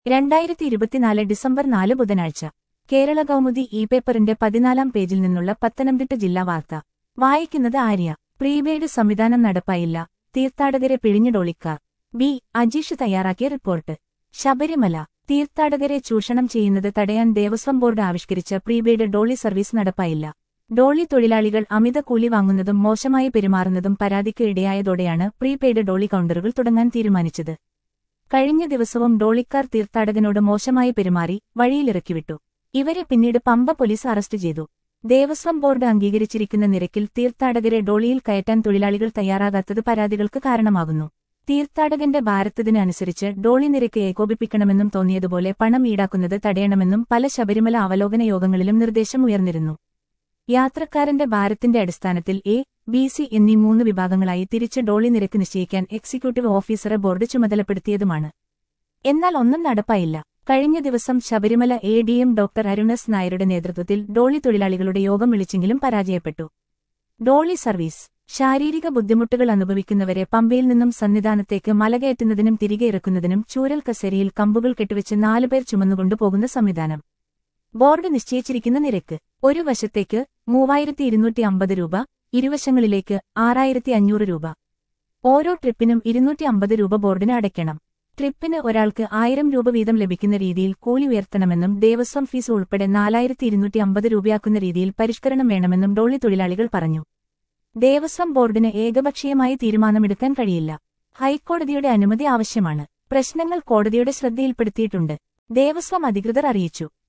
രണ്ടായിരത്തി ഇരുപത്തിനാല് ഡിസംബർ നാല് ബുധനാഴ്ച കേരള കൗമുദി ഇ പേപ്പറിന്റെ പതിനാലാം പേജിൽ നിന്നുള്ള പത്തനംതിട്ട ജില്ലാ വാർത്ത വായിക്കുന്നത് ആര്യ പ്രീപെയ്ഡ് സംവിധാനം നടപ്പായില്ല തീർത്ഥാടകരെ പിഴിഞ്ഞിടോളിക്കാർ ബി അജീഷ് തയ്യാറാക്കിയ റിപ്പോർട്ട് ശബരിമല തീർത്ഥാടകരെ ചൂഷണം ചെയ്യുന്നത് തടയാൻ ദേവസ്വം ബോർഡ് ആവിഷ്കരിച്ച പ്രീപെയ്ഡ് ഡോളി സർവീസ് നടപ്പായില്ല ഡോളി തൊഴിലാളികൾ അമിത കൂലി വാങ്ങുന്നതും മോശമായി പെരുമാറുന്നതും പരാതിക്ക് ഇടയായതോടെയാണ് പ്രീപെയ്ഡ് ഡോളി കൗണ്ടറുകൾ തുടങ്ങാൻ തീരുമാനിച്ചത് കഴിഞ്ഞ ദിവസവും ഡോളിക്കാർ തീർത്ഥാടകനോട് മോശമായി പെരുമാറി വഴിയിലിറക്കിവിട്ടു ഇവരെ പിന്നീട് പമ്പ പോലീസ് അറസ്റ്റ് ചെയ്തു ദേവസ്വം ബോർഡ് അംഗീകരിച്ചിരിക്കുന്ന നിരക്കിൽ തീർത്ഥാടകരെ ഡോളിയിൽ കയറ്റാൻ തൊഴിലാളികൾ തയ്യാറാകാത്തത് പരാതികൾക്ക് കാരണമാകുന്നു തീർത്ഥാടകന്റെ ഭാരത്തതിന് അനുസരിച്ച് ഡോളി നിരക്ക് ഏകോപിപ്പിക്കണമെന്നും തോന്നിയതുപോലെ പണം ഈടാക്കുന്നത് തടയണമെന്നും പല ശബരിമല അവലോകന യോഗങ്ങളിലും നിർദ്ദേശം ഉയർന്നിരുന്നു യാത്രക്കാരന്റെ ഭാരത്തിന്റെ അടിസ്ഥാനത്തിൽ എ ബി സി എന്നീ മൂന്ന് വിഭാഗങ്ങളായി തിരിച്ച് ഡോളി നിരക്ക് നിശ്ചയിക്കാൻ എക്സിക്യൂട്ടീവ് ഓഫീസറെ ബോർഡ് ചുമതലപ്പെടുത്തിയതുമാണ് എന്നാൽ ഒന്നും നടപ്പായില്ല കഴിഞ്ഞ ദിവസം Sabarimala A D M doctor Arun S നായരുടെ നേതൃത്വത്തിൽ ഡോളി തൊഴിലാളികളുടെ യോഗം വിളിച്ചെങ്കിലും പരാജയപ്പെട്ടു ഡോളി സർവീസ് ശാരീരിക ബുദ്ധിമുട്ടുകൾ അനുഭവിക്കുന്നവരെ പമ്പയിൽ നിന്നും സന്നിധാനത്തേക്ക് മലകയറ്റുന്നതിനും തിരികെ ഇറക്കുന്നതിനും ചൂരൽ കസേരയിൽ കമ്പുകൾ കെട്ടിവെച്ച് നാലുപേർ ചുമന്നുകൊണ്ടു പോകുന്ന സംവിധാനം ബോർഡ് നിശ്ചയിച്ചിരിക്കുന്ന നിരക്ക് ഒരു വശത്തേക്ക് മൂവായിരത്തി ഇരുന്നൂറ്റി അമ്പത് രൂപ ഇരുവശങ്ങളിലേക്ക് ആറായിരത്തി അഞ്ഞൂറ് രൂപ ഓരോ ട്രിപ്പിനും ഇരുന്നൂറ്റി അമ്പത് രൂപ ബോർഡിന് അടയ്ക്കണം ട്രിപ്പിന് ഒരാൾക്ക് ആയിരം രൂപ വീതം ലഭിക്കുന്ന രീതിയിൽ കൂലി ഉയർത്തണമെന്നും ദേവസ്വം ഫീസ് ഉൾപ്പെടെ നാലായിരത്തി ഇരുന്നൂറ്റി അമ്പത് രൂപയാക്കുന്ന രീതിയിൽ പരിഷ്കരണം വേണമെന്നും ഡോളി തൊഴിലാളികൾ പറഞ്ഞു ദേവസ്വം ബോർഡിന് ഏകപക്ഷീയമായി തീരുമാനമെടുക്കാൻ കഴിയില്ല ഹൈക്കോടതിയുടെ അനുമതി ആവശ്യമാണ് പ്രശ്നങ്ങൾ കോടതിയുടെ ശ്രദ്ധയിൽപ്പെടുത്തിയിട്ടുണ്ട് ദേവസ്വം അധികൃതർ അറിയിച്ചു